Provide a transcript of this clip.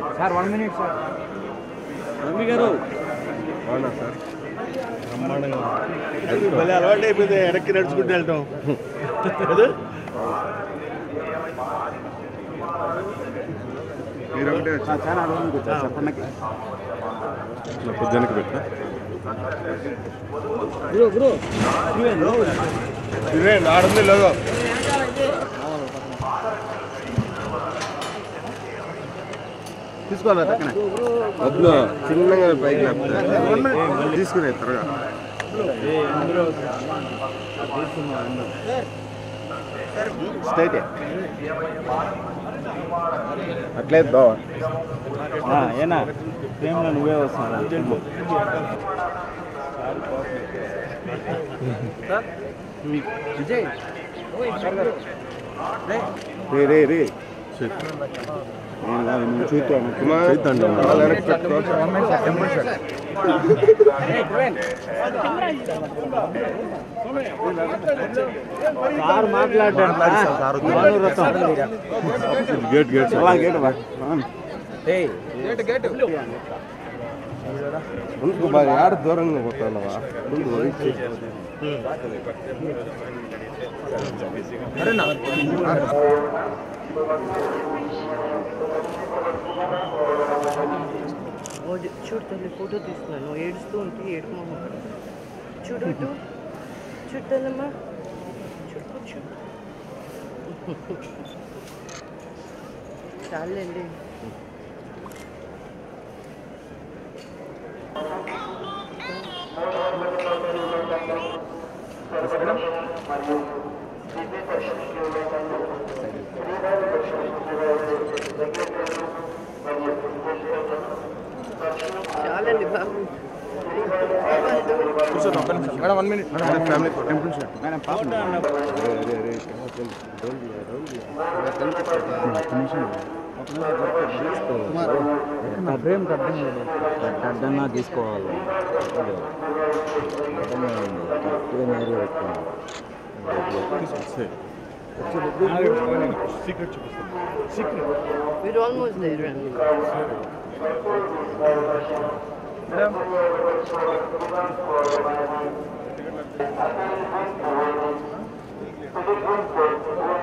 Sir one minute sir రమ్మి గారు అవునా సార్ భలే అలవాటు అయిపోయింది వెనక్కి నడుచుకుంటూ వెళ్తాం కదా మీరు ఒకటే వచ్చారు చాలా రోజులు కూర్చోారు సార్ పన్నకి పొద్దునకి పెట్టిన బ్రో బ్రో ఇదే ఆడుంది లేదు తీసుకోవాలి పక్కన వద్దు చిన్నగా పైకి లేపుతా తీసుకునే త్వరగా స్ట్రైట్ అట్లే బావా ఏనా ఫ్రేమ్లో నువ్వే వస్తున్నావు విజయ్ రే రే రే నేను కాదు, నువ్వు చూస్తాను చేద్దాండి వాళ్ళు వెనక్కి పెట్టుకో సార్ మాట్లాడాడు గేట్ గేట్ అలా గేట్ బా ముందుకు బాగా ఆడ దూరంగా పోతానవా ముందు వదిలించి. ఓ- చూడు తల్లి ఫోటో తీస్తున్నాను ఏడుస్తూ ఉంటే ఏడుపు చూడు ఇటు. చూడు తల్లమ్మా చూడు చూడు చాలండి చాలండి బాబు madam one minute madam family temple shot madam పాప రే రే రే డోంట్ డోంట్ ఫ్రేమ్ కట్టడం లేదు కట్టన్నా తీసుకోవాలి We're almost there. Randy.